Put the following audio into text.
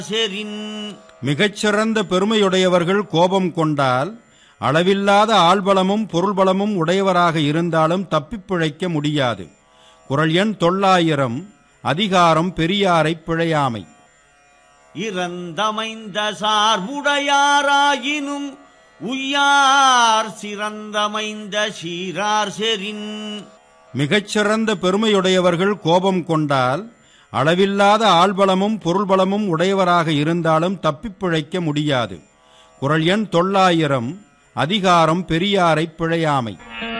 serine மிகச்சிறந்த பெருமையுடையவர்கள் கோபம் கொண்டால் அளவில்லாத ஆள்பலமும் பொருள்பலமும் உடையவராக இருந்தாலும் தப்பிப் பிழைக்க முடியாது குரல் எண் தொள்ளாயிரம் அதிகாரம் பெரியாரைப் பிழையாமை இறந்தமைந்த சார்புடையாராயினும் உய்யார் சிறந்தமைந்த சீரார் செரின் மிகச்சிறந்த பெருமையுடையவர்கள் கோபம் கொண்டால் அளவில்லாத ஆள்பலமும் பொருள்பலமும் உடையவராக இருந்தாலும் தப்பிப் பிழைக்க முடியாது குரல் எண் தொள்ளாயிரம் அதிகாரம் பெரியாரைப் பிழையாமை